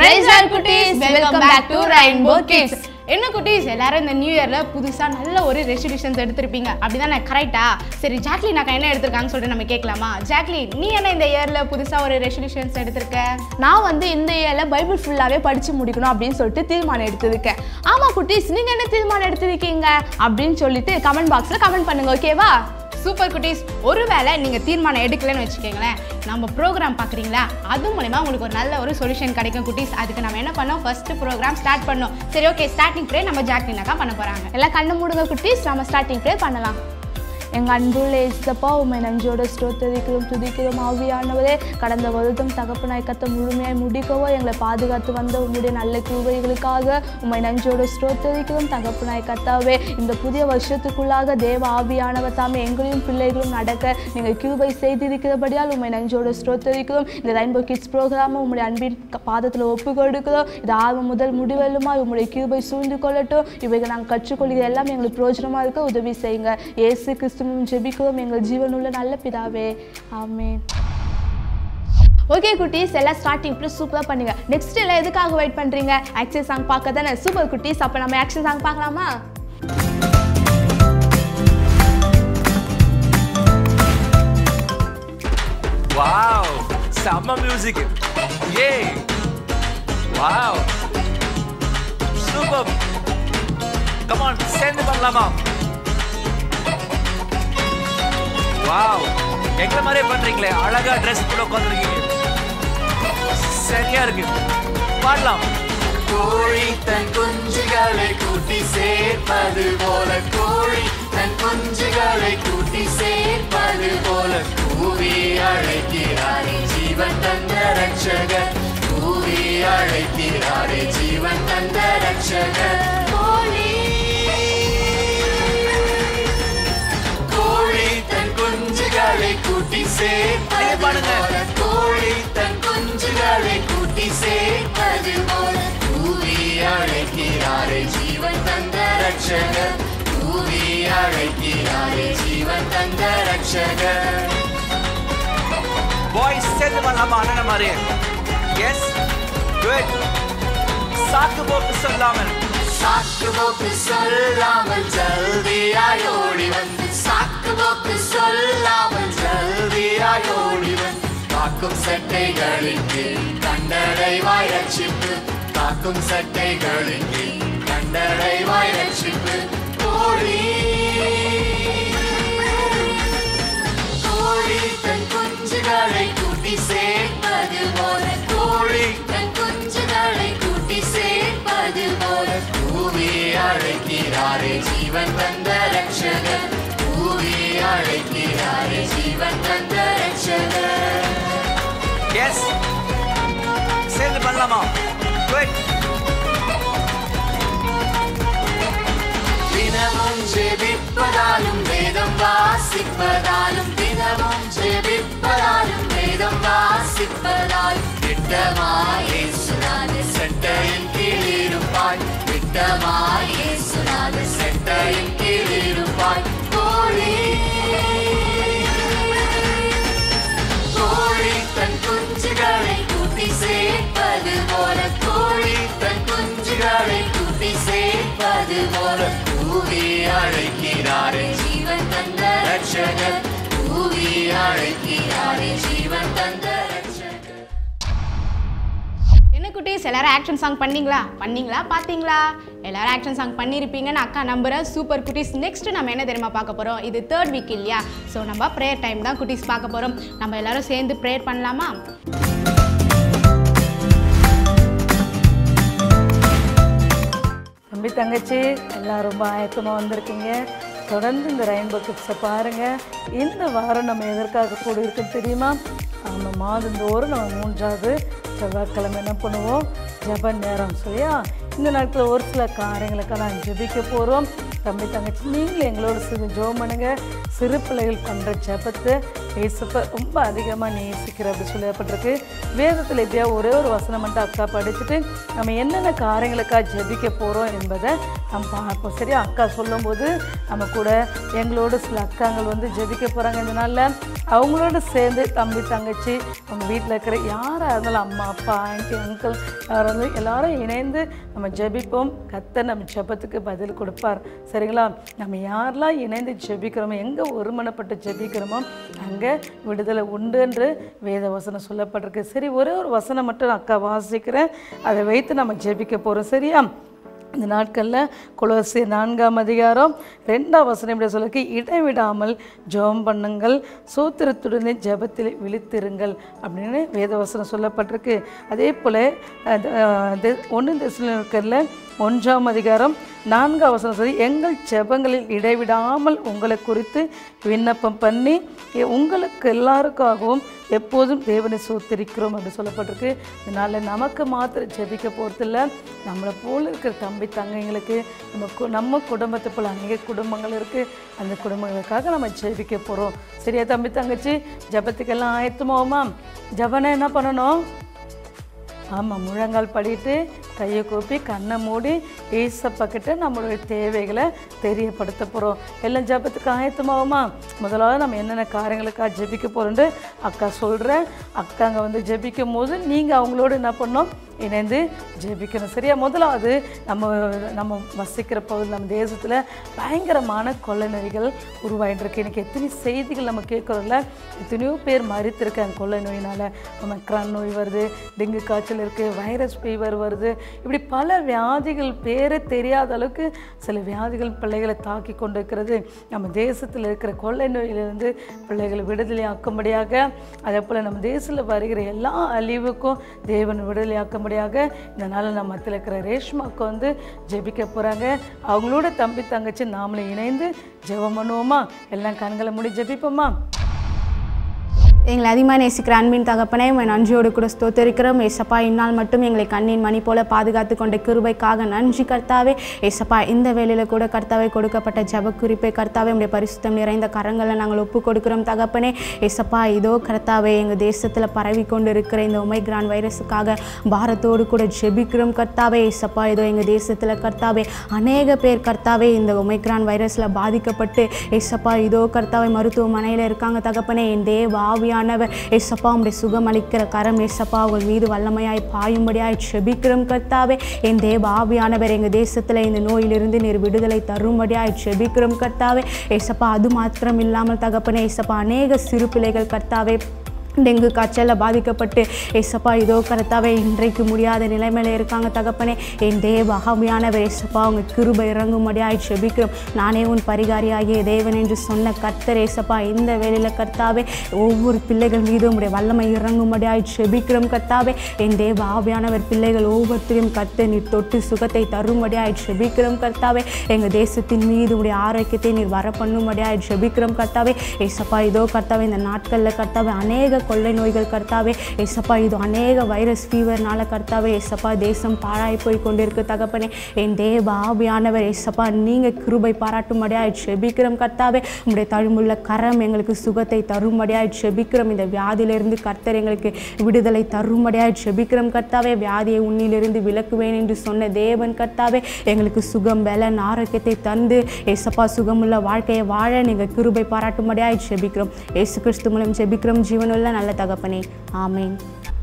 Praise our குட்டீஸ் welcome back to Rainbow Kids என்ன குட்டீஸ் எல்லாரும் இந்த நியூ இயர்ல புதுசா நல்ல ஒரு ரெசல்யூஷன்ஸ் எடுத்திருப்பீங்க அப்படிதானே கரெக்டா சரி ஜாக்லின் அக்கா என்ன எடுத்திருக்காங்கன்னு சொல்லிட்டு நம்ம கேட்கலாமா ஜாக்லின் நீ என்ன இந்த இயர்ல புதுசா ஒரு ரெசல்யூஷன்ஸ் எடுத்திருக்க நான் வந்து இந்த இயரில் பைபிள் ஃபுல்லாகவே படித்து முடிக்கணும் அப்படின்னு சொல்லிட்டு தீர்மானம் எடுத்திருக்கேன் ஆமாம் குட்டீஸ் நீங்கள் என்ன தீர்மானம் எடுத்திருக்கீங்க அப்படின்னு சொல்லிட்டு கமெண்ட் பாக்ஸில் கமெண்ட் பண்ணுங்க ஓகேவா சூப்பர் குட்டீஸ் ஒருவேளை நீங்க தீர்மானம் எடுக்கலன்னு வச்சுக்கோங்களேன் நம்ம ப்ரோக்ராம் பார்க்குறீங்களா அது மூலமா உங்களுக்கு ஒரு நல்ல ஒரு சொல்யூஷன் கிடைக்கும் குட்டீஸ் அதுக்கு நம்ம என்ன பண்ணோம் ஃபர்ஸ்ட் ப்ரோக்ராம் ஸ்டார்ட் பண்ணோம் சரி ஓகே ஸ்டார்டிங் ப்ரே நம்ம ஜாக்லின் அக்கா பண்ண போறாங்க எல்லாம் கண்ணு மூடுங்க குட்டீஸ் நம்ம ஸ்டார்டிங் ப்ரே பண்ணலாம் எங்கள் அன்புள்ள இசப்பா உண்மை நஞ்சோட ஸ்தோத்தரிக்கிறோம் துதிக்கிறோம் ஆவியானவரே கடந்த வருடம் தகப்பனாய் கத்த முழுமையாய் முடிக்கவோ எங்களை பாதுகாத்து வந்த உங்களுடைய நல்ல கிருபைகளுக்காக உண்மை நஞ்சோட ஸ்தோத்தரிக்கிறோம் தகப்பனாய் கத்தாவே இந்த புதிய வருஷத்துக்குள்ளாக தேவ ஆவியானவர் தாமே எங்களையும் பிள்ளைகளும் நடக்க நீங்கள் கிருபை செய்திருக்கிறபடியால் உண்மை நஞ்சோட ஸ்தோத்தரிக்கிறோம் இந்த ரெயின்போ கிட்ஸ் ப்ரோக்ராமை உங்களுடைய அன்பின் பாதத்தில் ஒப்பு கொடுக்கிறோம் இது ஆர்வம் முதல் முடிவெல்லுமா உங்களுடைய கிருபை சூழ்ந்து கொள்ளட்டும் இவைகள் நாங்கள் கற்றுக்கொள்கிற எல்லாம் எங்களுக்கு பிரயோஜனமாக இருக்க உதவி செய்யுங்க இயேசு கிறிஸ்துவும் ஜெபிக்கிறோம் எங்கள் ஜீவனுள்ள நல்ல பிதாவே ஆமென் ஓகே குட்டீஸ் எல்லாம் ஸ்டார்டிங் ப்ளஸ் சூப்பராக பண்ணுங்க நெக்ஸ்ட் எல்லாம் எதுக்காக வெயிட் பண்ணுறீங்க ஆக்ஷன் சாங் பார்க்க தானே சூப்பர் குட்டீஸ் அப்போ நம்ம ஆக்ஷன் சாங் பார்க்கலாமா Wow! Summer music! Yay! Wow! Super! Come on, send பண்ணலாமா வாவ் எங்களை மாதிரியே பண்றீங்களே அழகா ட்ரெஸ் கூட உட்காந்துருக்கீங்க சரியா இருக்கு பாடலாம் கோழி தன் குஞ்சுகளை கூட்டி சேர்ப்பது போல கோழி தன் குஞ்சுகளை கூட்டி சேர்ப்பது போல கூவி அழைக்கிறாரே ஜீவன் தந்த ரட்சகர் கூவி அழைக்கிறாரே ஜீவன் தந்த ரட்சகர் கோழி கோழி தன் குஞ்சுகளை கூட்டி சேர்ப்பது நீங்க பாடுங்க. போல கோழி தன் குஞ்சுகளை கூட்டி சேர்ப்பது போல கூவி அழைக்கிறாரே ஜீவன் தந்த ரட்சகர் கூவி அழைக்கிறாரே ஜீவன் தந்த ரட்சகர் பாய்ஸ் சேர்ந்து பண்ணலாமா அண்ணன மாதிரி எஸ் குட் சாக்கு போக்கு சொல்லாமல் சாக்கு போக்கு சொல்லாமல் ஜல்தியாய் ஓடி வந்து சாக்கு போக்கு சொல்லாமல் ஜல்தியாய் ஓடி வந்து காக்கும் சட்டைகளின் கீழ் கண்டடைவாய் ரட்சிப்பு காக்கும் சட்டைகளின் கீழ் கண்டடைவாய் ரட்சிப்பு கோழி கோழி தன் குஞ்சுகளை கூட்டி சேர்ப்பது போல கோழி தன் குஞ்சுகளை கூட்டி சேர்ப்பது போல கூவி அழைக்கிறாரே ஜீவன் தந்த ரட்சகர் கூவி அழைக்கிறாரே ஜீவன் தந்த ரட்சகர் எஸ் சேர்ந்து பண்ணலாமா குட் தினமும் ஜெபிப்பதாலும் வேதம் வாசிப்பதாலும் தினமும் ஜெபிப்பதாலும் வேதம் வாசிப்பதாலும் திட்டமாயே சுனாது செட்டையின் கீழ் இருப்பாய் திட்டமாயே சுனாது செட்டையின் கீழ் இருப்பாய் கோழி கோழி தன் குஞ்சுகளை கூட்டி சேர்ப்பது போல கோழி தன் குஞ்சுகளை கூட்டி சேர்ப்பது போல கூவி அழைக்கிறாரே ஜீவன் தந்த ரட்சகர் கூவி அழைக்கிறாரே ஜீவன் தந்த ரட்சகர் என்ன குட்டீஸ் எல்லாரும் ஆக்ஷன் சாங் பண்ணீங்களா பண்ணீங்களா பார்த்தீங்களா எல்லாரும் ஆக்ஷன் சாங் பண்ணியிருப்பீங்கன்னு அக்கா நம்புறேன் சூப்பர் குட்டீஸ் நெக்ஸ்ட் நம்ம என்ன தெரியுமா பார்க்க போகிறோம் இது தேர்ட் வீக் இல்லையா ஸோ நம்ம ப்ரேயர் டைம் தான் குட்டீஸ் பார்க்க போகிறோம் நம்ம எல்லாரும் சேர்ந்து ப்ரேயர் பண்ணலாமா தம்பி தங்கச்சி எல்லாம் ரொம்ப ஆயத்தமாக வந்திருக்கீங்க தொடர்ந்து இந்த ரெயின்போ கிட்ஸை பாருங்கள் இந்த வாரம் நம்ம எதற்காக கூட இருக்குன்னு தெரியுமா நம்ம மாதந்தோறும் நம்ம மூன்றாவது செவ்வாய்க்கிழமை என்ன பண்ணுவோம் ஜெப நேரம் சரியா இந்த நாட்களில் ஒரு சில காரியங்களுக்கெல்லாம் ஜெபிக்க போகிறோம் தம்பி தங்கச்சி நீங்களும் எங்களோட சிறு ஜோம் பண்ணுங்க சிறு பிள்ளைகள் பண்ணுற ஜெபத்தை ஏசப்ப ரொம்ப அதிகமாக நேசிக்கிற அப்படி சொல்லப்பட்டிருக்கு வேதத்தில் எப்படியா ஒரே ஒரு வசனம் மட்டும் அக்கா படிச்சுட்டு நம்ம என்னென்ன காரியங்களுக்காக ஜெபிக்க போகிறோம் என்பதை நம்ம பார்ப்போம் சரியா அக்கா சொல்லும்போது நம்ம கூட எங்களோட சில அக்காங்கள் வந்து ஜெபிக்க போகிறாங்க இந்த நாளில் அவங்களோட சேர்ந்து தம்பி தங்கச்சி அவங்க வீட்டில் இருக்கிற யாராக இருந்தாலும் அம்மா அப்பா ஆண்டி அங்கிள் யாராக இருந்தாலும் எல்லாரும் இணைந்து நம்ம ஜெபிப்போம் கத்த நம்ம ஜெபத்துக்கு பதில் கொடுப்பார் சரிங்களா நம்ம யாரெல்லாம் இணைந்து ஜெபிக்கிறோமோ எங்கே ஒருமனப்பட்டு ஜெபிக்கிறோமோ அங்கே விடுதலை உண்டு என்று வேத வசனம் சொல்லப்பட்டிருக்கு சரி ஒரே ஒரு வசனம் மட்டும் நான் அக்கா வாசிக்கிறேன் அதை வைத்து நம்ம ஜெபிக்க போகிறோம் சரியா இந்த நாட்களில் குலோசி நான்காம் அதிகாரம் ரெண்டாம் வசனம் இப்படி சொல்லிருக்கு இடைவிடாமல் ஜெபம் பண்ணுங்கள் சூத்திரத்துடனே ஜெபத்தில் விழித்திருங்கள் அப்படின்னு வேதவசனம் சொல்லப்பட்டிருக்கு அதே போல் ஒன்று தெசலோனிக்கரில் ஒன்றாம் அதிகாரம் நான்காம் வசனம் சொல்லி எங்கள் ஜெபங்களில் இடைவிடாமல் உங்களை குறித்து விண்ணப்பம் பண்ணி எ- உங்களுக்கு எல்லாருக்காகவும் எப்போதும் தேவனை சோத்திருக்கிறோம் அப்படின்னு சொல்லப்பட்டிருக்கு இதனால் நமக்கு மாத்திரம் ஜெபிக்க போகிறதில்ல நம்மளை போல இருக்கிற தம்பி தங்கைங்களுக்கு நம்ம கு- நம்ம குடும்பத்தை போல் அநேக குடும்பங்கள் இருக்குது அந்த குடும்பங்களுக்காக நம்ம ஜெபிக்க போகிறோம் சரியா தம்பி தங்கச்சி ஜெபத்துக்கெல்லாம் ஆயத்தமாகுமா ஜெபனை என்ன பண்ணணும் ஆமாம் முழங்கால் படிட்டு கையை கூப்பி கண்ணை மூடி ஏசப்பா கிட்ட நம்மளுடைய தேவைகளை தெரியப்படுத்த போகிறோம் எல்லாம் ஜெபத்துக்கு ஆயத்தமாகுமா முதலாவது நம்ம என்னென்ன காரியங்களுக்காக ஜெபிக்க போகிறோன்ட்டு அக்கா சொல்கிறேன் அக்காங்க வந்து ஜெபிக்கும் போது நீங்கள் அவங்களோட என்ன பண்ணணும் இணைந்து ஜெபிக்கணும் சரியா முதலாவது நம்ம நம்ம வசிக்கிற பகுதி நம்ம தேசத்தில் பயங்கரமான கொள்ளை நோய்கள் உருவாயிட்டு இருக்கு எனக்கு எத்தனை செய்திகள் நம்ம கேட்குறோம்ல எத்தனையோ பேர் மறித்திருக்காங்க கொள்ளை நோயினால் ஒமக்ரான் நோய் வருது டெங்கு காய்ச்சல் இருக்குது வைரஸ் ஃபீவர் வருது இப்படி பல வியாதிகள் பேரே தெரியாத அளவுக்கு சில வியாதிகள் பிள்ளைகளை தாக்கி கொண்டு இருக்கிறது நம்ம தேசத்தில் இருக்கிற கொள்ளை நோயிலிருந்து பிள்ளைகளை விடுதலையாக்கும்படியாக அதே போல் நம்ம தேசத்தில் வருகிற எல்லா அழிவுக்கும் தேவன் விடுதலையாக்கும்படியாக இந்த நாளில் நம்ம மத்தியில் இருக்கிற ரேஷ்மாவுக்கு வந்து ஜெபிக்க போகிறாங்க அவங்களோட தம்பி தங்கச்சி நாமளே இணைந்து ஜெபம் பண்ணுவோமா எல்லாம் கண்களை மூடி ஜெபிப்போமா எங்களை அதிகமாக நேசிக்கிற அன்பின் தகப்பனே உன் நன்றியோடு கூட ஸ்தோத்தரிக்கிறோம் ஏசப்பா இந்நாள் மட்டும் எங்களை கண்ணின் மணி போல பாதுகாத்து கொண்ட கிருபைக்காக நன்றி கர்த்தாவே ஏசப்பா இந்த வேளையில் கூட கர்த்தாவே கொடுக்கப்பட்ட ஜப குறிப்பை கர்த்தாவே உடைய பரிசுத்தம் நிறைந்த கரங்களை நாங்கள் ஒப்பு கொடுக்கிறோம் தகப்பனே ஏசப்பா இதோ கர்த்தாவே எங்கள் தேசத்தில் பரவி கொண்டு இருக்கிற இந்த ஒமைக்ரான் வைரஸுக்காக பாரத்தோடு கூட ஜெபிக்கிறோம் கர்த்தாவே ஏசப்பா இதோ எங்கள் தேசத்தில் கர்த்தாவே அநேக பேர் கர்த்தாவே இந்த ஒமைக்ரான் வைரஸில் பாதிக்கப்பட்டு ஏசப்பா இதோ கர்த்தாவே மருத்துவமனையில் இருக்காங்க தகப்பனே என் தேவ ஆவியானவர் ஏசப்பா உடைய சுகம் அளிக்கிற கரம் ஏசப்பா உங்கள் மீது வல்லமையாய் பாயும்படியாய் செபிக்கிறோம் கர்த்தாவே என் தேவ ஆவியானவர் எங்கள் தேசத்தில் இந்த நோயிலிருந்து நீர் விடுதலை தரும்படியாய் செபிக்கிறோம் கர்த்தாவே ஏசப்பா அது மாத்திரம் இல்லாமல் தகப்பனே ஏசப்பா அநேக சிறு பிள்ளைகள் கர்த்தாவே டெங்கு காய்ச்சலில் பாதிக்கப்பட்டு ஏசப்பா இதோ கருத்தாவே இன்றைக்கு முடியாத நிலைமையில இருக்காங்க தகப்பனே என் தேவ அகமையானவர் ஏசப்பா அவங்க கிருபை இறங்கும்படியாய் செபிக்கிறோம் நானே உன் பரிகாரியாகிய தேவன் என்று சொன்ன கர்த்தர் ஏசப்பா இந்த வேளையில் கர்த்தாவே ஒவ்வொரு பிள்ளைகள் மீதும் உடைய வல்லமை இறங்கும்படியாய் செபிக்கிறோம் கர்த்தாவே என் தேவ ஆவியானவர் பிள்ளைகள் ஒவ்வொருத்தரையும் கர்த்த நீர் தொட்டு சுகத்தை தரும்படியாய் செபிக்கிறோம் கர்த்தாவே எங்கள் தேசத்தின் மீது உடைய ஆரோக்கியத்தை நீர் வர பண்ணும்படியாய் செபிக்கிறோம் கர்த்தாவே ஏசப்பா இதோ கர்த்தாவே இந்த நாட்களில் கர்த்தாவே அநேக கொள்ளை நோய்கள் கர்த்தாவே ஏசப்பா இது அநேக வைரஸ் ஃபீவர்னால கர்த்தாவே ஏசப்பா தேசம் பாழாய் போய் கொண்டிருக்கு தகப்பனே என் தேவ ஆவியானவர் ஏசப்பா நீங்கள் கிருபை பாராட்டும்படியாய் செபிக்கிறோம் கர்த்தாவே உங்களுடைய தழும்புள்ள கரம் எங்களுக்கு சுகத்தை தரும்படியாய் செபிக்கிறோம் இந்த வியாதியிலிருந்து கர்த்தர் எங்களுக்கு விடுதலை தரும்படியாய் செபிக்கிறோம் கர்த்தாவே வியாதியை உன்னிலிருந்து விலக்குவேன் என்று சொன்ன தேவன் கர்த்தாவே எங்களுக்கு சுகம் பலன் ஆரோக்கியத்தை தந்து ஏசப்பா சுகமுள்ள வாழ்க்கையை வாழ நீங்கள் கிருபை பாராட்டும்படியாய் செபிக்கிறோம் ஏசு கிறிஸ்து மூலம் செபிக்கிறோம் ஜீவனுள்ள நல்ல தகப்பனே ஆமென்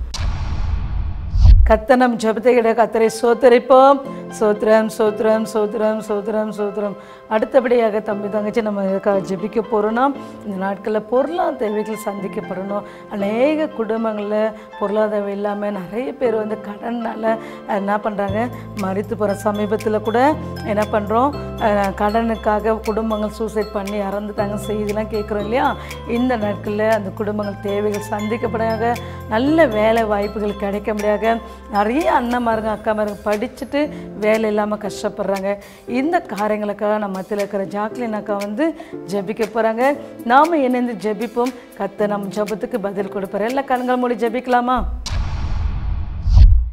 கத்தனம் ஜபத்தை கிட கத்தரை சோத்தரிப்போம் சோத்திரம் சோத்திரம் சோத்திரம் சோத்திரம் சோத்திரம் அடுத்தபடியாக தம்பி தங்கச்சி நம்ம இதுக்காக ஜெபிக்க போகிறோன்னா இந்த நாட்களில் பொருளாதார தேவைகள் சந்திக்கப்படணும் அநேக குடும்பங்களில் பொருளாதாரம் இல்லாமல் நிறைய பேர் வந்து கடனால் என்ன பண்ணுறாங்க மறித்து போகிற சமீபத்தில் கூட என்ன பண்ணுறோம் கடனுக்காக குடும்பங்கள் சூசைட் பண்ணி இறந்துட்டாங்க செய்திலாம் கேட்குறோம் இல்லையா இந்த நாட்களில் அந்த குடும்பங்கள் தேவைகள் சந்திக்கப்படாக நல்ல வேலை வாய்ப்புகள் கிடைக்க முடியாத நிறைய அண்ணன்மாருங்க அக்காமாருங்க படிச்சுட்டு வேலை இல்லாமல் கஷ்டப்படுறாங்க இந்த காரியங்களுக்காக நம்ம மத்தியில் இருக்கிற ஜாக்லின் அக்கா வந்து ஜெபிக்க போகிறாங்க நாம் இணைந்து ஜெபிப்போம் கத்த நம்ம ஜெபத்துக்கு பதில் கொடுப்பாரு எல்லா கண்கள் மூடி ஜெபிக்கலாமா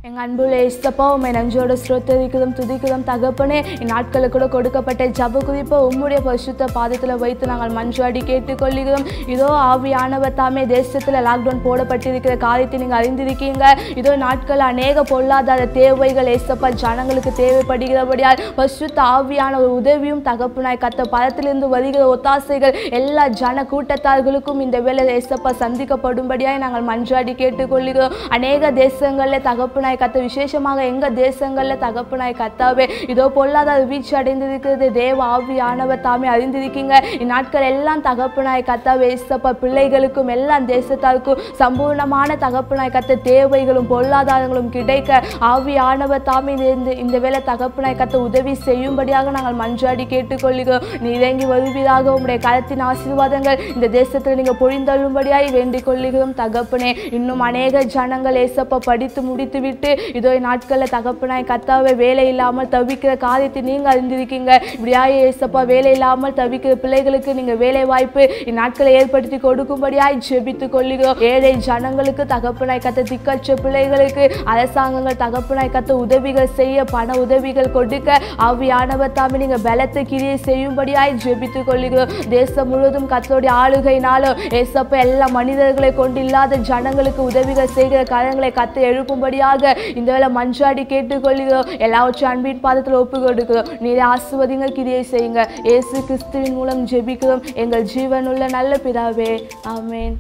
எங்கள் அன்புள்ள இஸ்தப்பா உண்மை நஞ்சோட ஸ்ரோத்தரிக்கிறதும் துதிக்கிறதும் தகப்பனே இந்நாட்களுக்கு கூட கொடுக்கப்பட்ட ஜப குறிப்பை உம்முடைய பரிசுத்த பாதத்தில் வைத்து நாங்கள் மன்றாடி கேட்டுக்கொள்கிறோம் இதோ ஆவியானவர் தாமே தேசத்தில் லாக்டவுன் போடப்பட்டிருக்கிற காரியத்தை நீங்கள் அறிந்திருக்கீங்க இதோ நாட்கள் அநேக பொருளாதார தேவைகள் ஏசப்பா ஜனங்களுக்கு தேவைப்படுகிறபடியால் பரிசுத்த ஆவியான ஒரு உதவியும் தகப்பனாய் கத்த பதத்திலிருந்து வருகிற ஒத்தாசைகள் எல்லா ஜன கூட்டத்தார்களுக்கும் இந்த வேலை ஏசப்பா சந்திக்கப்படும்படியாய் நாங்கள் மன்றாடி கேட்டுக்கொள்கிறோம் அநேக தேசங்களில் தகப்பனாய் கத்த விசேஷமாக எங்கள் தேசங்களில் தகப்பனாய் கத்தாவே இதோ பொல்லாதார வீழ்ச்சி அடைந்திருக்கிறது தேவ ஆவியானவர் தாமே அறிந்திருக்கீங்க இந்நாட்கள் எல்லாம் தகப்பனாய் கத்தாவே ஏசப்பா பிள்ளைகளுக்கும் எல்லாம் தேசத்தாருக்கும் சம்பூர்ணமான தகப்பனாய் கத்த தேவைகளும் பொருளாதாரங்களும் கிடைக்க ஆவியானவர் தாமே இந்த இந்த வேலை தகப்பனாய் கத்த உதவி செய்யும்படியாக நாங்கள் மன்றாடி கேட்டுக்கொள்கிறோம் நீ இறங்கி வருவீராக உம்முடைய கரத்தின் ஆசீர்வாதங்கள் இந்த தேசத்தில் நீங்கள் பொழிந்தள்ளும்படியாய் வேண்டிக் கொள்ளுகிறோம் தகப்பனே இன்னும் அநேக ஜனங்கள் ஏசப்பா படித்து முடித்து விட்டு இதோ நாட்களில் தகப்பனாய் கத்தாவே வேலை இல்லாமல் தவிக்கிற காரியத்தை நீங்கள் அறிந்திருக்கீங்க இப்படியாய் ஏசப்பா வேலை இல்லாமல் தவிக்கிற பிள்ளைகளுக்கு நீங்கள் வேலை வாய்ப்பு இந்நாட்களை ஏற்படுத்தி கொடுக்கும்படியாய் ஜெபித்து கொள்ளுகிறோம் ஏழை ஜனங்களுக்கு தகப்பனாய் கத்த திக்கற்ற பிள்ளைகளுக்கு அரசாங்கங்கள் தகப்பனாய் கத்த உதவிகள் செய்ய பண உதவிகள் கொடுக்க ஆவியானவர் தாமே நீங்கள் பலத்தை கிரியை செய்யும்படியாய் ஜெபித்து கொள்ளுகிறோம் தேசம் முழுவதும் கத்தோடைய ஆளுகையினாலும் ஏசப்ப எல்லா மனிதர்களை கொண்டு இல்லாத ஜனங்களுக்கு உதவிகள் செய்கிற காரியங்களை கத்து எழுப்பும்படியாக இந்த வேளை மன்றாடி கேட்டுக்கொள்கிறோம் எல்லாவற்றையும் அன்பின் பாதத்தில் ஒப்பு கொடுக்கிறோம் நீரை ஆசுவதிங்க கிரியை செய்யுங்க இயேசு கிறிஸ்துவின் மூலம் ஜெபிக்கிறோம் எங்கள் ஜீவனுள்ள நல்ல பிதாவே ஆமென்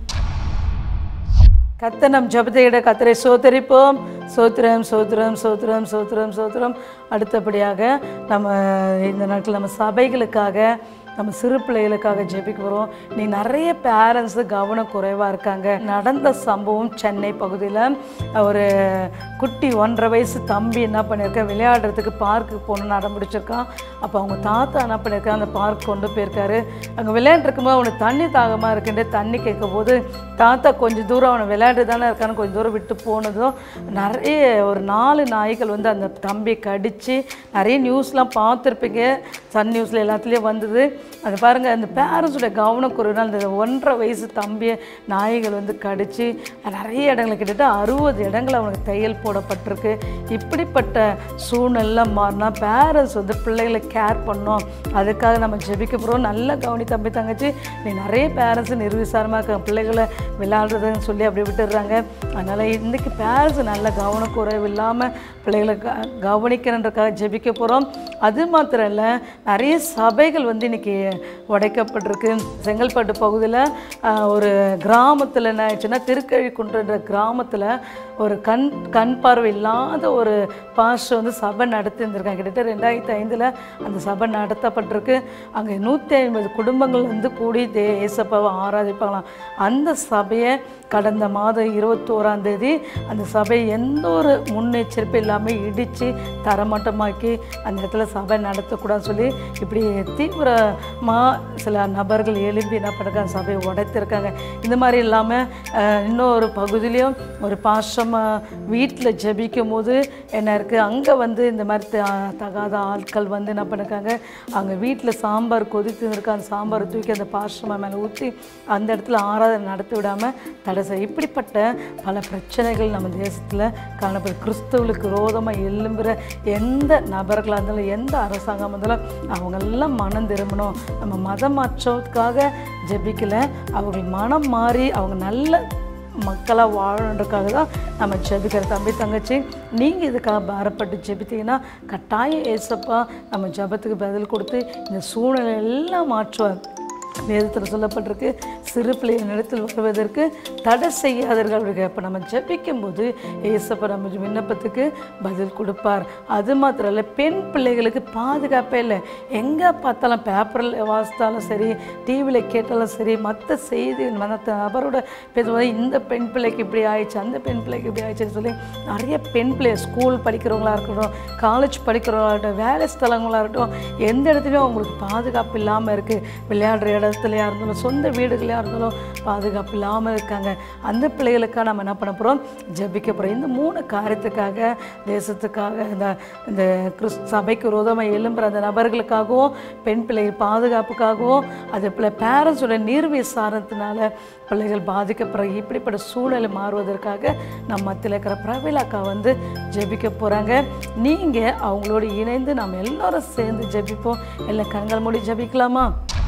கத்த நம் ஜபத்தையிட கத்தரை சோத்தரிப்போம் சோத்திரம் சோத்திரம் சோத்திரம் சோத்திரம் சோத்திரம் அடுத்தபடியாக நம்ம இந்த நாட்கள் நம்ம சபைகளுக்காக நம்ம சிறு பிள்ளைகளுக்காக ஜெபிக்க வரோம் நீ நிறைய பேரண்ட்ஸு கவனம் குறைவாக இருக்காங்க நடந்த சம்பவம் சென்னை பகுதியில் ஒரு குட்டி ஒன்றரை வயசு தம்பி என்ன பண்ணியிருக்கேன் விளையாடுறதுக்கு பார்க்குக்கு போகணுன்னு அடம் பிடிச்சிருக்கான் அப்போ அவங்க தாத்தா என்ன பண்ணியிருக்காங்க அந்த பார்க் கொண்டு போயிருக்காரு அங்கே விளையாண்டுருக்கும்போது அவனுக்கு தண்ணி தாகமாக இருக்குன்ட்டு தண்ணி கேட்கும் போது தாத்தா கொஞ்சம் தூரம் அவனை விளையாட்டு தானே இருக்கான்னு கொஞ்சம் தூரம் விட்டு போனதும் நிறைய ஒரு நாலு நாய்கள் வந்து அந்த தம்பி கடித்து நிறைய நியூஸ்லாம் பார்த்துருப்பீங்க சன் நியூஸில் எல்லாத்துலேயும் வந்தது அது பாருங்கள் அந்த பேரண்ட்ஸோட கவனக்குறைவினால் அந்த ஒன்றரை வயசு தம்பியை நாய்கள் வந்து கடித்து நிறைய இடங்கள் கிட்டத்தட்ட அறுபது இடங்கள் அவனுக்கு தையல் போடப்பட்டிருக்கு இப்படிப்பட்ட சூழ்நிலை மாறினா பேரண்ட்ஸ் வந்து பிள்ளைகளை கேர் பண்ணோம் அதுக்காக நம்ம ஜெபிக்க போகிறோம் நல்லா கவனி தம்பி தங்கச்சி நீ நிறைய பேரண்ட்ஸ் நிர்விசாரமாக இருக்க பிள்ளைகளை விளையாடுறதுன்னு சொல்லி அப்படி விட்டுடுறாங்க அதனால் இன்றைக்கி பேரண்ட்ஸ் நல்ல கவனக்குறைவு இல்லாமல் பிள்ளைகளை க கவனிக்கிறன்றக்காக ஜெபிக்க போகிறோம் அது மாத்திரம் இல்லை நிறைய சபைகள் வந்து இன்றைக்கி உடைக்கப்பட்டிருக்கு செங்கல்பட்டு பகுதியில் ஆஹ், ஒரு கிராமத்தில் என்ன ஆயிடுச்சுன்னா திருக்கழிக்குன்றன்ற கிராமத்தில் ஒரு கண் கண் பார்வை இல்லாத ஒரு பாஸ்டர் வந்து சபை நடத்தி இருந்திருக்காங்க கிட்டத்தட்ட ரெண்டாயிரத்தி ஐந்தில் அந்த சபை நடத்தப்பட்டிருக்கு அங்கே நூற்றி ஐம்பது குடும்பங்கள் வந்து கூடி தே ஏசப்பாவை ஆராதிப்பாங்களாம் அந்த சபையை கடந்த மாதம் இருபத்தோராம் தேதி அந்த சபை எந்த ஒரு முன்னெச்சரிப்பு இல்லாமல் இடித்து தரமட்டமாக்கி அந்த இடத்துல சபை நடத்தக்கூடாதுன்னு சொல்லி இப்படி தீவிரமாக சில நபர்கள் எழும்பி என்ன பண்ணுறாங்க சபையை உடைத்திருக்காங்க இந்த மாதிரி இல்லாமல் இன்னொரு பகுதியிலையும் ஒரு பாஷம் வீட்டில் ஜெபிக்கும் போது என்ன இருக்குது அங்கே வந்து இந்த மாதிரி த- தகாத ஆட்கள் வந்து என்ன பண்ணிருக்காங்க அங்கே வீட்டில் சாம்பார் கொதித்து இருக்கு அந்த சாம்பாரை தூக்கி அந்த பாஷமா மேலே ஊற்றி அந்த இடத்துல ஆராதனை நடத்தி விடாமல் தடை செய்ய இப்படிப்பட்ட பல பிரச்சனைகள் நம்ம தேசத்தில் காணப்படுது கிறிஸ்தவர்களுக்கு விரோதமாக எழும்புகிற எந்த நபர்களாக இருந்தாலும் எந்த அரசாங்கம் இருந்தாலும் அவங்கெல்லாம் மனம் திரும்பணும் நம்ம மதம் மாற்றத்துக்காக ஜெபிக்கல அவர்கள் மனம் மாறி அவங்க நல்ல மக்களாக வாழணுன்றக்காக தான் நம்ம ஜெபிக்கிற தம்பி தங்கச்சி நீங்கள் இதுக்காக பாரப்பட்டு ஜெபித்தீங்கன்னா கட்டாயம் ஏசப்பா நம்ம ஜெபத்துக்கு பதில் கொடுத்து இந்த சூழ்நிலை எல்லாம் மாற்றுவார் வேதத்தில் சொல்லப்பட்டிருக்கு சிறு பிள்ளைகள் இடத்தில் வருவதற்கு தடை செய்யாதீர்கள் அப்படி இப்போ நம்ம ஜெபிக்கும் போது ஏசப்பா நம்ம விண்ணப்பத்துக்கு பதில் கொடுப்பார் அது மாத்திரம் இல்லை பெண் பிள்ளைகளுக்கு பாதுகாப்பே இல்லை எங்கே பார்த்தாலும் பேப்பரில் வாசித்தாலும் சரி டிவியில் கேட்டாலும் சரி மற்ற செய்தி மற்ற நபரோட பேசும்போது இந்த பெண் பிள்ளைக்கு இப்படி ஆயிடுச்சு அந்த பெண் பிள்ளைக்கு இப்படி ஆயிடுச்சுன்னு சொல்லி நிறைய பெண் பிள்ளை ஸ்கூல் படிக்கிறவங்களா இருக்கட்டும் காலேஜ் படிக்கிறவங்களா இருக்கட்டும் வேலை ஸ்தலங்களாக இருக்கட்டும் எந்த இடத்துலையும் அவங்களுக்கு பாதுகாப்பு இல்லாமல் இருக்குது விளையாடுற இடம் இடத்துலையா இருந்தாலும் சொந்த வீடுகளையாக இருந்தாலும் பாதுகாப்பு இல்லாமல் இருக்காங்க அந்த பிள்ளைகளுக்காக நம்ம என்ன பண்ண போகிறோம் ஜெபிக்க போகிறோம் இந்த மூணு காரியத்துக்காக தேசத்துக்காக இந்த இந்த கிறிஸ் சபைக்கு விரோதமாக எழும்புற அந்த நபர்களுக்காகவும் பெண் பிள்ளைகள் பாதுகாப்புக்காகவும் அதே போல் பேரண்ட்ஸோட நீர்விசாரத்தினால பிள்ளைகள் பாதிக்கப்படுற இப்படிப்பட்ட சூழ்நிலை மாறுவதற்காக நம்ம மத்தியில் இருக்கிற பிரவிலாக்கா வந்து ஜெபிக்க போகிறாங்க நீங்கள் அவங்களோட இணைந்து நம்ம எல்லாரும் சேர்ந்து ஜெபிப்போம் எல்லாம் கண்கள் மூடி ஜெபிக்கலாமா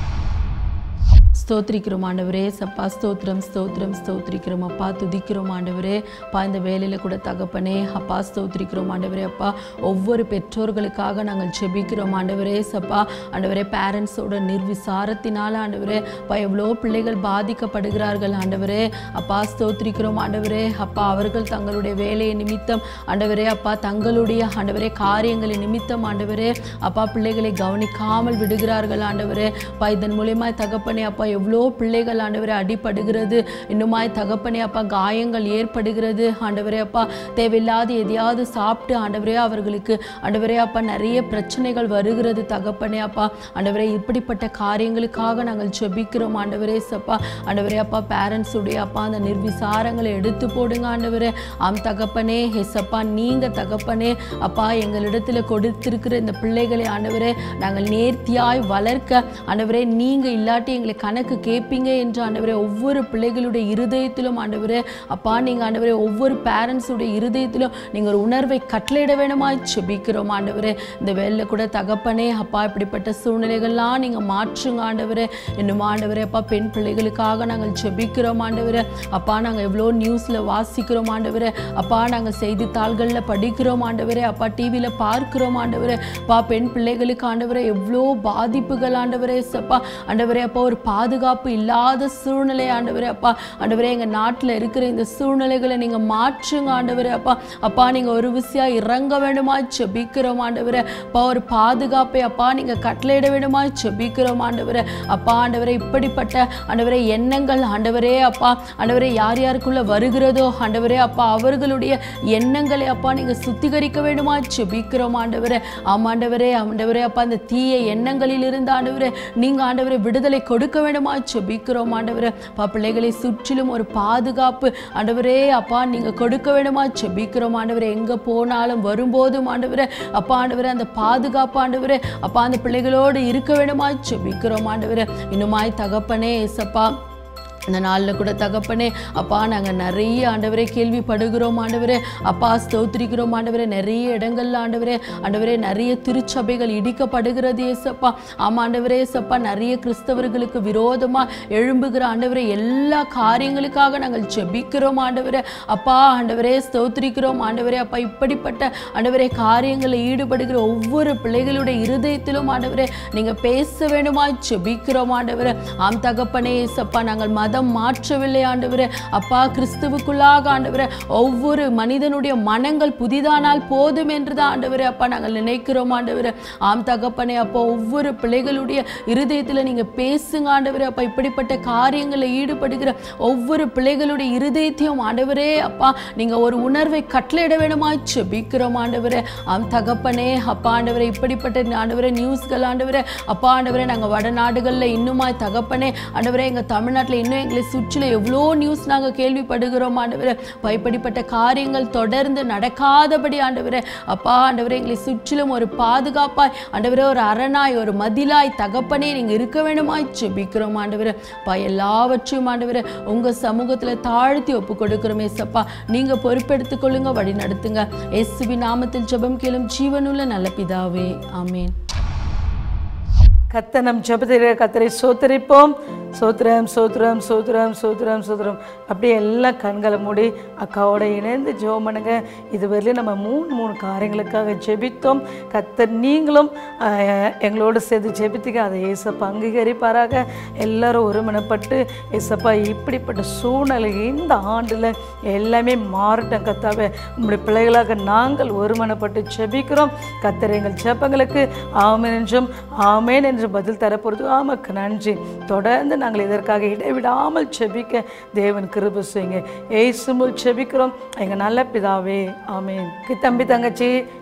ஸ்தோத்திரிக்கிறோம் ஆண்டவரே சப்பா ஸ்தோத்திரம் ஸ்தோத்திரம் ஸ்தோத்திரிக்கிறோம் அப்பா துதிக்கிறோம் ஆண்டவரே அப்பா இந்த வேலையில் கூட தகப்பனே அப்பா ஸ்தோத்திரிக்கிறோம் ஆண்டவரே அப்பா ஒவ்வொரு பெற்றோர்களுக்காக நாங்கள் ஜெபிக்கிறோம் ஆண்டவரே சப்பா ஆண்டவரே பேரண்ட்ஸோட நிர்விசாரத்தினால ஆண்டவரே அப்பா எவ்வளோ பிள்ளைகள் பாதிக்கப்படுகிறார்கள் ஆண்டவரே அப்பா ஸ்தோத்திரிக்கிறோம் ஆண்டவரே அப்பா அவர்கள் தங்களுடைய வேலையை நிமித்தம் ஆண்டவரே அப்பா தங்களுடைய ஆண்டவரே காரியங்களை நிமித்தம் ஆண்டவரே அப்பா பிள்ளைகளை கவனிக்காமல் விடுகிறார்கள் ஆண்டவரே அப்பா இதன் மூலியமாய் தகப்பனே அப்பா எவ்வளோ பிள்ளைகள் ஆண்டவரே அடிபடுகிறது இன்னுமாய் தகப்பனே அப்பா காயங்கள் ஏற்படுகிறது ஆண்டவரே அப்பா தேவையில்லாத எதையாவது சாப்பிட்டு ஆண்டவரே அவர்களுக்கு ஆண்டவரே அப்பா நிறைய பிரச்சனைகள் வருகிறது தகப்பனே அப்பா ஆண்டவரே இப்படிப்பட்ட காரியங்களுக்காக நாங்கள் ஜெபிக்கிறோம் ஆண்டவரே சப்பா ஆண்டவரே அப்பா பேரண்ட்ஸ் உடைய அப்பா அந்த நிர்விசாரங்களை எடுத்து போடுங்க ஆண்டவரே ஆம் தகப்பனே ஹெசப்பா நீங்க தகப்பனே அப்பா எங்களிடத்துல கொடுத்திருக்கிற இந்த பிள்ளைகளை ஆண்டவரே நாங்கள் நேர்த்தியாய் வளர்க்க ஆண்டவரே நீங்க இல்லாட்டி எங்களை கணக்கு கேட்பீங்க என்று ஆண்டவரே ஒவ்வொரு பிள்ளைகளுடைய இருதயத்திலும் ஆண்டவரே அப்பா நீங்க ஆண்டவரே ஒவ்வொரு பேரண்ட்ஸுடைய இருதயத்திலும் நீங்க ஒரு உணர்வை கட்டளையிட வேணுமாய் செபிக்கிறோம் ஆண்டவரே இந்த வேலையில கூட தகப்பனே அப்பா இப்படிப்பட்ட சூழ்நிலைகள்லாம் நீங்க மாற்றுங்க ஆண்டவரே இன்னும் ஆண்டவரே அப்பா பெண் பிள்ளைகளுக்காக நாங்கள் ஜெபிக்கிறோம் ஆண்டவரே அப்பா நாங்கள் எவ்வளோ நியூஸில் வாசிக்கிறோம் ஆண்டவரே அப்பா நாங்கள் செய்தித்தாள்களில் படிக்கிறோம் ஆண்டவரே அப்பா டிவியில் பார்க்கிறோம் ஆண்டவரே அப்பா பெண் பிள்ளைகளுக்கு ஆண்டவரே எவ்வளோ பாதிப்புகள் ஆண்டவரே சப்பா ஆண்டவரே அப்பா ஒரு பாதுகாப்பு இல்லாத சூழ்நிலை ஆண்டவரே அப்பா ஆண்டவரே எங்கள் நாட்டில் இருக்கிற இந்த சூழ்நிலைகளை நீங்கள் மாற்றுங்க ஆண்டவரே அப்பா அப்பா நீங்கள் ஒரு விசியா இறங்க வேண்டுமா செபிக்கிறோம் ஆண்டவரே அப்பா ஒரு பாதுகாப்பை அப்பா நீங்கள் கட்டளையிட வேண்டுமா செபிக்கிறோம் ஆண்டவரே அப்பா ஆண்டவரே இப்படிப்பட்ட ஆண்டவரே எண்ணங்கள் ஆண்டவரே அப்பா ஆண்டவரே யார் யாருக்குள்ள வருகிறதோ ஆண்டவரே அப்பா அவர்களுடைய எண்ணங்களை அப்பா நீங்க சுத்திகரிக்க வேண்டுமா செபிக்கிறோம் ஆண்டவரே ஆமாண்டவரே ஆண்டவரே அப்பா அந்த தீய எண்ணங்களில் இருந்து ஆண்டவரே நீங்க ஆண்டவரே விடுதலை கொடுக்க வேண்டுமா செபிக்கிறோம் ஆண்டவரே அப்பா பிள்ளைகளை சுற்றிலும் ஒரு பாதுகாப்பு ஆண்டவரே அப்பா நீங்க கொடுக்க வேண்டுமா செபிக்கிறோம் ஆண்டவரே எங்க போனாலும் வரும்போதும் ஆண்டவரே அப்பா ஆண்டவரே அந்த பாதுகாப்பு ஆண்டவரே அப்பா அந்த பிள்ளைகளோடு இருக்க வேண்டுமா செபிக்கிறோம் ஆண்டவரே இன்னுமாய் தகப்பனே ஏசப்பா இந்த நாளில் கூட தகப்பனே அப்பா நாங்கள் நிறைய ஆண்டவரே கேள்விப்படுகிறோம் ஆண்டவரே அப்பா ஸ்தோத்திரிக்கிறோம் ஆண்டவரே நிறைய இடங்கள்ல ஆண்டவரே ஆண்டவரே நிறைய திருச்சபைகள் இடிக்கப்படுகிறது ஏசப்பா ஆமா ஆண்டவரே ஏசப்பா நிறைய கிறிஸ்தவர்களுக்கு விரோதமாக எழும்புகிற ஆண்டவரே எல்லா காரியங்களுக்காக நாங்கள் ஜெபிக்கிறோம் ஆண்டவரே அப்பா ஆண்டவரே ஸ்தோத்திரிக்கிறோம் ஆண்டவரே அப்பா இப்படிப்பட்ட ஆண்டவரே காரியங்களில் ஈடுபடுகிற ஒவ்வொரு பிள்ளைகளுடைய இருதயத்திலும் ஆண்டவரே நீங்க பேச வேண்டுமா ஜெபிக்கிறோம் ஆண்டவரே ஆம் தகப்பனே ஏசப்பா நாங்கள் மதம் மாற்றவில்லை ஆண்டவரே அப்பா கிறிஸ்துவுக்குள்ளாக ஆண்டவரே ஒவ்வொரு மனிதனுடைய மனங்கள் புதிதானால் போதும் என்றுதான் ஆண்டவரே அப்பா நாங்கள் நினைக்கிறோம் ஆண்டவரே ஆம் தகப்பனே அப்பா ஒவ்வொரு பிள்ளைகளுடைய இருதயத்தில் நீங்க பேசுங்க ஆண்டவரே அப்பா இப்படிப்பட்ட காரியங்களில் ஈடுபடுகிற ஒவ்வொரு பிள்ளைகளுடைய இருதயத்தையும் ஆண்டவரே அப்பா நீங்க ஒரு உணர்வை கட்டளையிட வேணுமா செபிக்கிறோம் ஆண்டவரே ஆம் தகப்பனே அப்பா ஆண்டவரே இப்படிப்பட்ட ஆண்டவரே நியூஸ்கள் ஆண்டவரே அப்பா ஆண்டவரே நாங்கள் வடநாடுகளில் இன்னுமாய் தகப்பனே ஆண்டவரே எங்கள் தமிழ்நாட்டில் இன்னும் எங்களை சுற்றிலும் எவ்வளோ நியூஸ் நாங்கள் கேள்விப்படுகிறோம் ஆண்டவரே அப்பா, இப்படிப்பட்ட காரியங்கள் தொடர்ந்து நடக்காதபடி ஆண்டவரே அப்பா ஆண்டவரே எங்களை சுற்றிலும் ஒரு பாதுகாப்பாய் ஆண்டவரே ஒரு அரணாய் ஒரு மதிலாய் தகப்பனே நீங்கள் இருக்க வேண்டுமாய் ஜெபிக்கிறோம் ஆண்டவரே அப்பா எல்லாவற்றையும் ஆண்டவரே உங்க சமூகத்துல தாழ்த்தி ஒப்பு கொடுக்கிறோம் ஏசப்பா நீங்க பொறுப்பெடுத்துக் கொள்ளுங்க வழி நடத்துங்க இயேசுவி நாமத்தில் ஜெபம் கேளும் ஜீவனுள்ள நல்ல பிதாவே ஆமென் கத்த நம் ஜபத்திர கத்தரை சோத்தரிப்போம் சோத்திரம் சோத்திரம் சோத்திரம் சோத்திரம் சோத்திரம் அப்படியே எல்லாம் கண்களை மூடி அக்காவோட இணைந்து ஜெபம் பண்ணுங்க இதுவரையிலும் நம்ம மூணு மூணு காரியங்களுக்காக ஜெபித்தோம் கத்தர் நீங்களும் ஆஹ், எங்களோடு சேர்த்து ஜெபித்துக்க அதை ஏசப்பா அங்கீகரிப்பாராக எல்லாரும் ஒருமனப்பட்டு ஏசப்பா இப்படிப்பட்ட சூழ்நிலை இந்த ஆண்டில் எல்லாமே மாறட்டும் கத்தாவே உங்களுடைய பிள்ளைகளாக நாங்கள் ஒருமனப்பட்டு ஜெபிக்கிறோம் கத்தர் எங்கள் ஜெபங்களுக்கு ஆமென் என்றும் ஆமேன் என்று பதில் தரப்போகிறது ஆமக்கு நன்றி தொடர்ந்து நாங்கள் இதற்காக இடைவிடாமல் செபிக்க தேவன் கிருபை செய்யுங்க ஏசுமுல் செபிக்கிறோம் எங்கள் நல்ல பிதாவே ஆமேன் தம்பி தங்கச்சி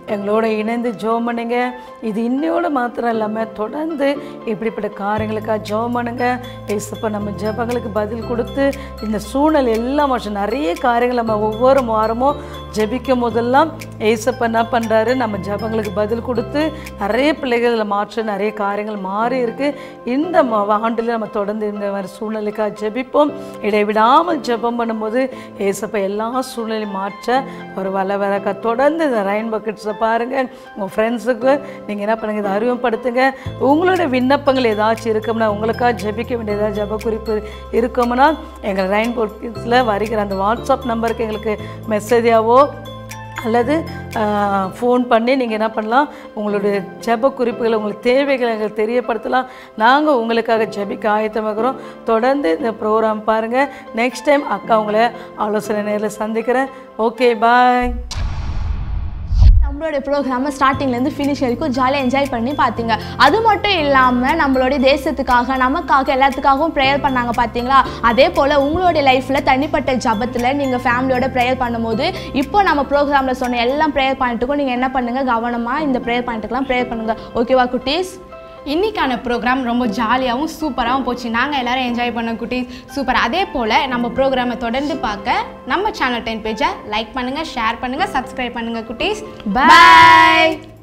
எங்களோட இணைந்து ஜோம் பண்ணுங்க இது இன்னையோட மாத்திரம் இல்லாமல் தொடர்ந்து இப்படிப்பட்ட காரியங்களுக்காக ஜோம் பண்ணுங்க ஏசப்பா நம்ம ஜெபங்களுக்கு பதில் கொடுத்து இந்த சூழ்நிலை எல்லாம் வருஷம் நிறைய காரியங்கள் நம்ம ஒவ்வொரு வாரமும் ஜெபிக்கும் போதெல்லாம் ஏசப்பா என்ன பண்ணுறாரு நம்ம ஜெபங்களுக்கு பதில் கொடுத்து நிறைய பிள்ளைகளை மாற்ற நிறைய காரியங்கள் மாறி இருக்கு இந்த ஆண்டில் நம்ம தொடர்ந்து இந்த மாதிரி சூழ்நிலைக்காக ஜெபிப்போம் இடைவிடாமல் ஜெபம் பண்ணும்போது ஏசப்பா எல்லா சூழ்நிலையும் மாற்ற ஒரு வள வரக்க தொடர்ந்து இந்த ரைன் பக்கெட்ஸை பாருங்கள் உங்கள் ஃப்ரெண்ட்ஸுக்கு நீங்கள் என்ன பண்ணுங்க இதை அறிமுகப்படுத்துங்க உங்களோட விண்ணப்பங்கள் ஏதாச்சும் இருக்கும்னா உங்களுக்காக ஜெபிக்க வேண்டிய ஏதாவது ஜெப குறிப்பு இருக்கும்னா எங்கள் ரைன் பக்கெட்ஸில் வருகிற அந்த வாட்ஸ்அப் நம்பருக்கு எங்களுக்கு மெசேஜாவோ அல்லது ஃபோன் பண்ணி நீங்கள் என்ன பண்ணலாம் உங்களுடைய ஜெப குறிப்புகளை உங்களுக்கு தேவைகளை எங்களுக்கு தெரியப்படுத்தலாம் நாங்கள் உங்களுக்காக ஜெபிக்க ஆயத்தமாகிறோம் தொடர்ந்து இந்த ப்ரோக்ராம் பாருங்கள் நெக்ஸ்ட் டைம் அக்கா உங்களை ஆலோசனை நேரில் சந்திக்கிறேன் ஓகே பாய் நம்மளோட ப்ரோக்ராமை ஸ்டார்டிங்லேருந்து ஃபினிஷ் வரைக்கும் ஜாலியாக என்ஜாய் பண்ணி பார்த்தீங்க அது மட்டும் இல்லாமல் நம்மளுடைய தேசத்துக்காக நமக்காக எல்லாத்துக்காகவும் ப்ரேயர் பண்ணாங்க பார்த்தீங்களா அதே போல் உங்களுடைய லைஃப்பில் தனிப்பட்ட ஜபத்தில் நீங்கள் ஃபேமிலியோட ப்ரேயர் பண்ணும்போது இப்போ நம்ம ப்ரோக்ராமில் சொன்ன எல்லாம் ப்ரேயர் பண்ணிட்டுக்கும் நீங்கள் என்ன பண்ணுங்கள் கவனமாக இந்த ப்ரேயர் பண்ணிட்டுக்கெல்லாம் ப்ரேயர் பண்ணுங்கள் ஓகேவா குட்டீஸ் இன்னைக்கான ப்ரோக்ராம் ரொம்ப ஜாலியாகவும் சூப்பராகவும் போச்சு நாங்கள் எல்லாரும் என்ஜாய் பண்ண குட்டி சூப்பர் அதே போல் நம்ம ப்ரோக்ராமை தொடர்ந்து பார்க்க நம்ம சேனல் டென் பேஜை லைக் பண்ணுங்கள் ஷேர் பண்ணுங்கள் சப்ஸ்கிரைப் பண்ணுங்கள் குட்டீஸ் பாய்